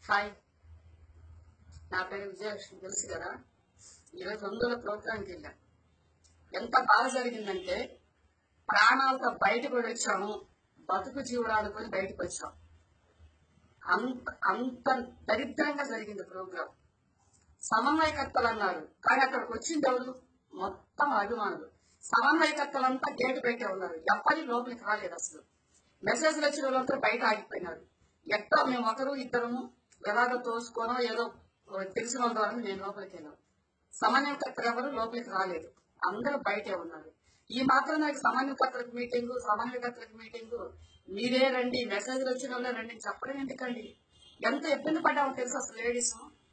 hi నా పేరు విజయలక్ష్మి తెలుసు కదా ఈరోజు వందల ప్రోగ్రాంకి వెళ్ళాం ఎంత బాగా జరిగిందంటే ప్రాణాలతో బయటకు వచ్చాము బతుకు జీవుడాడుకొని బయటకు వచ్చాం అంత అంత దరిద్రంగా జరిగింది ప్రోగ్రాం సమన్వయకర్తలు అన్నారు కానీ అక్కడికి వచ్చింది ఎవరు మొత్తం అభిమానులు సమన్వయకర్తలంతా గేటు బయటే ఉన్నారు ఎవ్వరి లోపలికి రాలేదు అసలు మెసేజ్లు వచ్చిన వాళ్ళంతా బయట ఆగిపోయినారు ఎట్టో మేము ఒకరు ఇద్దరము ఎలాగో తోసుకోనో ఏదో తెలిసిన వాళ్ళ ద్వారా నేను లోపలికి వెళ్ళాం సమన్వయకర్తలు ఎవరు లోపలికి రాలేదు అందరూ బయటే ఉన్నారు ఈ మాత్రం నాకు సమన్వయకర్తలకు మీటింగు సమన్వయకర్తలకు మీటింగు మీరే రండి మెసేజ్లు వచ్చిన వాళ్ళే రండి అని చెప్పడం ఎందుకండి ఎంత ఇబ్బంది పడ్డామో తెలుసు అసలు లేడీస్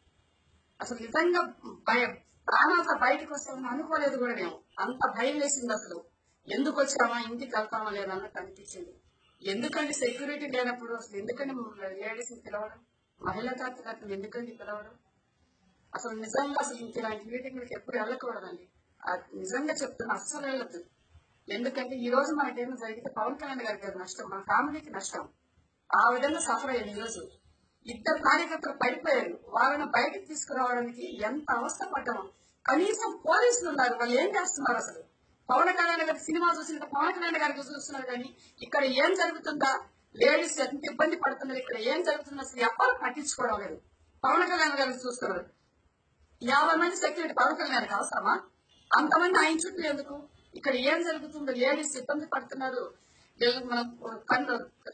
అసలు నిజంగా భయం ప్రాణాలతో బయటకు వస్తామని అనుకోలేదు కూడా మేము అంత భయం వేసింది అసలు ఎందుకు వచ్చామా ఇంటికి వెళ్తామా లేదా అన్నట్టు అనిపించింది ఎందుకండి సెక్యూరిటీ లేనప్పుడు అసలు ఎందుకండి లేడీస్ ని పిలవడం మహిళా కార్యకర్తలు ఎందుకండి పిలవడం అసలు నిజంగా అసలు ఇంక ఇలాంటి మీటింగ్లకు ఎప్పుడు వెళ్ళకూడదండి ఆ నిజంగా చెప్తున్నా అస్సలు వెళ్ళదు ఎందుకంటే ఈ రోజు మనకేమో జరిగితే పవన్ కళ్యాణ్ గారికి అది నష్టం మన ఫ్యామిలీకి నష్టం ఆ విధంగా సఫర్ అయ్యింది ఈ రోజు ఇద్దరు కార్యకర్తలు పడిపోయారు వాళ్ళని బయటకు తీసుకురావడానికి ఎంత అవస్థ పడ్డాము కనీసం పోలీసులు ఉన్నారు వాళ్ళు ఏం చేస్తున్నారు అసలు పవన్ కళ్యాణ్ గారి సినిమా చూసిన పవన్ కళ్యాణ్ గారికి చూస్తున్నారు కానీ ఇక్కడ ఏం జరుగుతుందా లేడీస్ ఎంత ఇబ్బంది పడుతున్నారు ఇక్కడ ఏం జరుగుతుందో అసలు ఎవరు పట్టించుకోవడం లేదు పవన్ కళ్యాణ్ గారిని చూస్తున్నారు యాభై మంది సెక్యూరిటీ పవన్ కళ్యాణ్ అవసరమా అంతమంది ఆయన చుట్టూ ఎందుకు ఇక్కడ ఏం జరుగుతుందో లేడీస్ ఇబ్బంది పడుతున్నారు వీళ్ళకి మనం కన్ను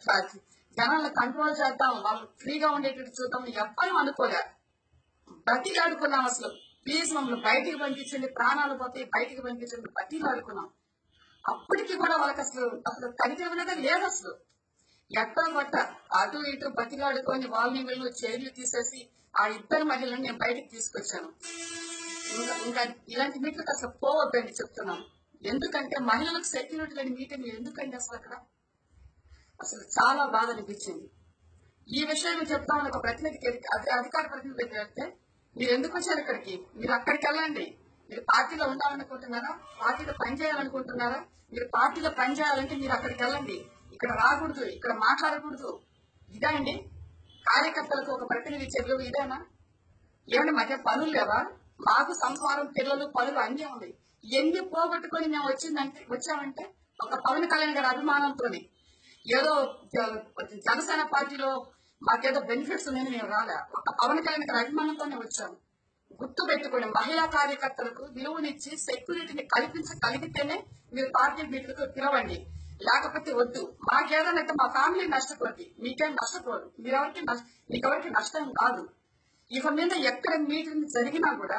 జనాలను కంట్రోల్ చేద్దాం వాళ్ళు ఫ్రీగా ఉండేటట్టు చూద్దాం ఎవ్వరూ అనుకోలే బతిలాడుకున్నాం అసలు ప్లీజ్ మమ్మల్ని బయటికి పంపించండి ప్రాణాలు పోతాయి బయటికి పంపించండి బతిలాడుకున్నాం అప్పటికి కూడా వాళ్ళకి అసలు అసలు కనిపించలేదు లేదు అసలు ఎక్కడ పట్ట అటు ఇటు బతిలాడుకొని వాళ్ళని వీళ్ళు చైర్లు తీసేసి ఆ ఇద్దరు మహిళలను నేను బయటికి తీసుకొచ్చాను ఇంకా ఇంకా ఇలాంటి మీటింగ్ అసలు పోవద్దండి చెప్తున్నాను ఎందుకంటే మహిళలకు సెక్యూరిటీ లేని మీటింగ్ ఎందుకండి అసలు అక్కడ అసలు చాలా బాధ అనిపించింది ఈ విషయం నేను చెప్తామని ఒక ప్రతినిధికి అధి- అధికార ప్రతినిధికి వెళ్తే మీరు ఎందుకు వచ్చారు ఇక్కడికి మీరు అక్కడికి వెళ్ళండి మీరు పార్టీలో ఉండాలనుకుంటున్నారా పార్టీలో పనిచేయాలనుకుంటున్నారా మీరు పార్టీలో పనిచేయాలంటే మీరు అక్కడికి వెళ్ళండి ఇక్కడ రాకూడదు ఇక్కడ మాట్లాడకూడదు ఇదా అండి కార్యకర్తలకు ఒక ప్రతినిధి చెరువు ఇదేనా ఏమంటే మధ్య పనులు లేవా మాకు సంసారం పిల్లలు పనులు అన్నీ ఉన్నాయి ఎన్ని పోగొట్టుకొని మేము వచ్చిందంటే వచ్చామంటే ఒక పవన్ కళ్యాణ్ గారి అభిమానంతోనే ఏదో జ- జనసేన పార్టీలో మాకేదో బెనిఫిట్స్ ఉన్నాయని మేము రాలే ఒక పవన్ కళ్యాణ్ గారి అభిమానంతోనే వచ్చాము గుర్తు పెట్టుకుని మహిళా కార్యకర్తలకు విలువనిచ్చి సెక్యూరిటీని కల్పించగలిగితేనే మీరు పార్టీ మీటింగ్కు పిలవండి లేకపోతే వద్దు మాకేదైనా మా ఫ్యామిలీ నష్టపోద్ది మీకేం నష్టపోదు మీరెవరికి నష్ట మీకెవరికి నష్టం కాదు ఇక మీద ఎక్కడ మీటింగ్ జరిగినా కూడా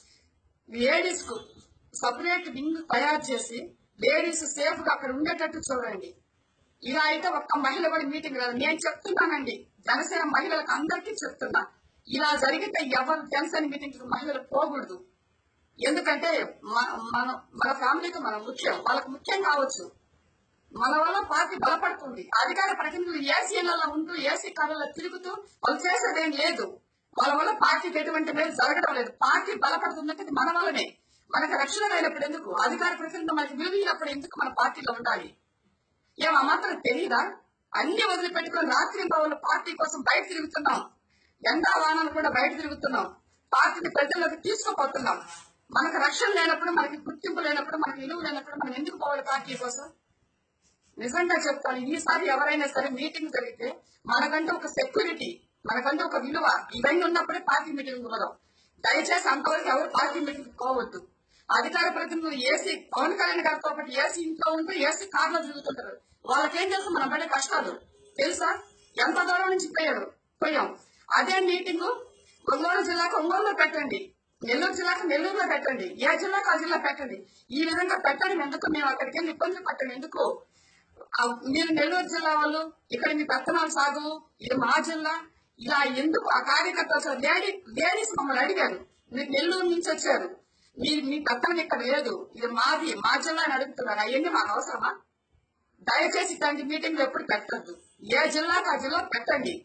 లేడీస్ కు సపరేట్ వింగ్ తయారు చేసి లేడీస్ సేఫ్ గా అక్కడ ఉండేటట్టు చూడండి ఇలా అయితే ఒక్క మహిళ కూడా మీటింగ్ రాదు నేను చెప్తున్నానండి జనసేన మహిళలకు అందరికీ చెప్తున్నా ఇలా జరిగితే ఎవరు జనసేన మీటింగ్ మహిళలు పోకూడదు ఎందుకంటే మన మన మన ఫ్యామిలీకి మనం ముఖ్యం వాళ్ళకి ముఖ్యం కావచ్చు మన వల్ల పార్టీ బలపడుతుంది అధికార ప్రతినిధులు ఏసీలలో ఉంటూ ఏసీ కళలో తిరుగుతూ వాళ్ళు చేసేదేం లేదు వాళ్ళ వల్ల పార్టీకి ఎటువంటి మేలు జరగడం లేదు పార్టీ బలపడుతుందంటే అది మన వల్లనే మనకు రక్షణ అయినప్పుడు ఎందుకు అధికార ప్రతినిధులు మనకి విలువైనప్పుడు ఎందుకు మన పార్టీలో ఉండాలి ఏం ఆ మాత్రం తెలియదా అన్ని వదిలిపెట్టుకుని రాత్రి బావులు పార్టీ కోసం బయట తిరుగుతున్నాం ఎండా వానలు కూడా బయట తిరుగుతున్నాం పార్టీని ప్రజల్లోకి తీసుకుపోతున్నాం మనకు రక్షణ లేనప్పుడు మనకి గుర్తింపు లేనప్పుడు మనకి విలువ లేనప్పుడు మనం ఎందుకు పోవాలి పార్టీ కోసం నిజంగా చెప్తాను ఈసారి ఎవరైనా సరే మీటింగ్ జరిగితే మనకంటూ ఒక సెక్యూరిటీ మనకంటూ ఒక విలువ ఇవన్నీ ఉన్నప్పుడే పార్టీ మీటింగ్ పోదాం దయచేసి అంతవరకు ఎవరు పార్టీ మీటింగ్ పోవద్దు అధికార ప్రతినిధులు ఏసీ పవన్ కళ్యాణ్ గారితో పాటు ఏసీ ఇంట్లో ఉంటూ ఏసీ కార్లో తిరుగుతుంటారు వాళ్ళకేం తెలుసు మనం పడే కష్టాలు తెలుసా ఎంత దూరం నుంచి పోయారు పోయాం అదే మీటింగ్ ఒంగోలు జిల్లాకు ఒంగోలులో పెట్టండి నెల్లూరు జిల్లాకు నెల్లూరులో పెట్టండి ఏ జిల్లాకు ఆ జిల్లా పెట్టండి ఈ విధంగా పెట్టడం ఎందుకు మేము అక్కడికి వెళ్ళి ఇబ్బంది పట్టడం ఎందుకు ఆ మీరు నెల్లూరు జిల్లా వాళ్ళు ఇక్కడ మీ పెత్తనాలు సాగు ఇది మా జిల్లా ఇలా ఎందుకు ఆ కార్యకర్త అసలు లేడీ లేడీస్ మమ్మల్ని అడిగారు మీరు నెల్లూరు నుంచి వచ్చారు మీ మీ పెత్తనం ఇక్కడ లేదు ఇది మాది మా జిల్లా అని అడుగుతున్నారు అవన్నీ మాకు అవసరమా దయచేసి ఇట్లాంటి మీటింగ్లు ఎప్పుడు పెట్టద్దు ఏ జిల్లాకు ఆ జిల్లా పెట్టండి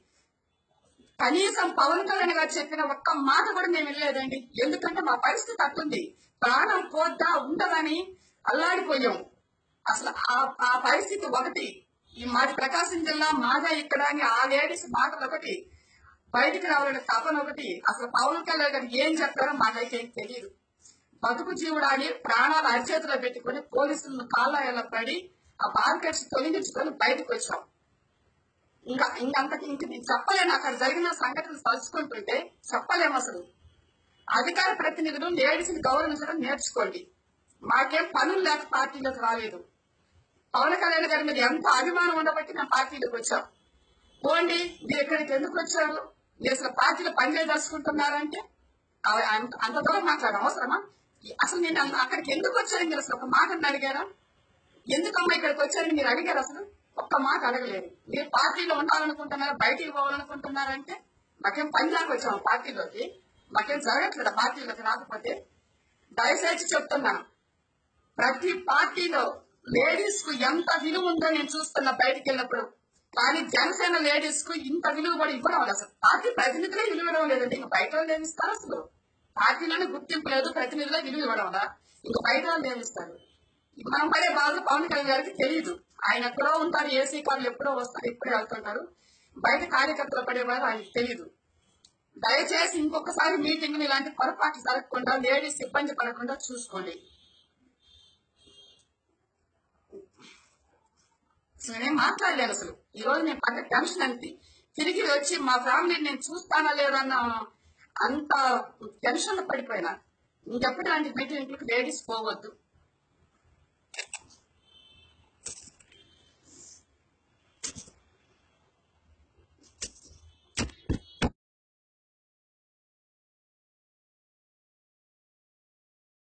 కనీసం పవన్ కళ్యాణ్ గారు చెప్పిన ఒక్క మాట కూడా మేము వినలేదండి ఎందుకంటే మా పరిస్థితి అట్టుంది ప్రాణం పోద్దా ఉండదని అల్లాడిపోయాం అసలు ఆ- ఆ పరిస్థితి ఒకటి ఈ మాది ప్రకాశం జిల్లా మాదా ఇక్కడ అని ఆ లేడీస్ మాటలు ఒకటి బయటికి రావాలనే తపన ఒకటి అసలు పవన్ కళ్యాణ్ గారు ఏం చెప్పారో మాకైతే ఏం తెలియదు బతుకు జీవుడాని ప్రాణాలు అరిచేతిలో పెట్టుకుని పోలీసులను కాళ్ళ ఎలా పడి ఆ బార్కెట్స్ తొలగించుకొని బయటకు వచ్చాం ఇంకా ఇంకంతకి ఇంక నేను చెప్పలేను అక్కడ జరిగిన సంఘటనలు తలుచుకుంటుంటే చెప్పలేము అసలు అధికార ప్రతినిధులు లేడీస్ ని గౌరవించడం నేర్చుకోండి మాకేం పనులు లేక పార్టీలోకి రాలేదు పవన్ కళ్యాణ్ గారి మీద ఎంత అభిమానం ఉండబట్టి మేము పార్టీలోకి వచ్చాం పోండి మీరు ఇక్కడికి ఎందుకు వచ్చారు మీరు అసలు పార్టీలో పనిచేయదలుచుకుంటున్నారంటే అవ- అంత అంత దూరం మాట్లాడడం అవసరమా అసలు నేను అన్న- అక్కడికి ఎందుకు వచ్చారు మీరు అసలు ఒక మాట అడిగారా ఎందుకమ్మా ఇక్కడికి వచ్చారని మీరు అడిగారు అసలు ఒక్క మాట అడగలేదు మీరు పార్టీలో ఉండాలనుకుంటున్నారా బయటికి పోవాలనుకుంటున్నారంటే మాకేం పని దాకా వచ్చాము పార్టీలోకి మాకేం జరగట్లేదు ఆ పార్టీలోకి రాకపోతే దయచేసి చెప్తున్నాను ప్రతి పార్టీలో లేడీస్ కు ఎంత విలువ ఉందో నేను చూస్తున్నా బయటికి వెళ్ళినప్పుడు కానీ జనసేన లేడీస్ కు ఇంత విలువ కూడా ఇవ్వడం లేదు అసలు పార్టీ ప్రతినిధులే విలువ ఇవ్వడం లేదండి ఇంకా బయట వాళ్ళు ఏమి ఇస్తారు అసలు పార్టీలోనే గుర్తింపు లేదు ప్రతినిధులే విలువ ఇవ్వడం వల్ల ఇంకా బయట వాళ్ళు ఏమి ఇస్తారు మనం పడే బాధ పవన్ కళ్యాణ్ గారికి తెలియదు ఆయన ఎక్కడో ఉంటారు ఏసీ కార్లు ఎప్పుడో వస్తారు ఎప్పుడో వెళ్తుంటారు బయట కార్యకర్తలు పడే బాధ ఆయనకు తెలియదు దయచేసి ఇంకొకసారి మీటింగ్ ఇలాంటి పొరపాట్లు జరగకుండా లేడీస్ ఇబ్బంది పడకుండా చూసుకోండి అసలు నేనేం మాట్లాడలేను అసలు ఈ రోజు నేను పడ్డ టెన్షన్ అంతే తిరిగి వచ్చి మా ఫ్యామిలీని నేను చూస్తానా లేదన్న అంత టెన్షన్ పడిపోయినా ఇంకెప్పుడు ఇలాంటి మీటింగ్లకు లేడీస్ పోవద్దు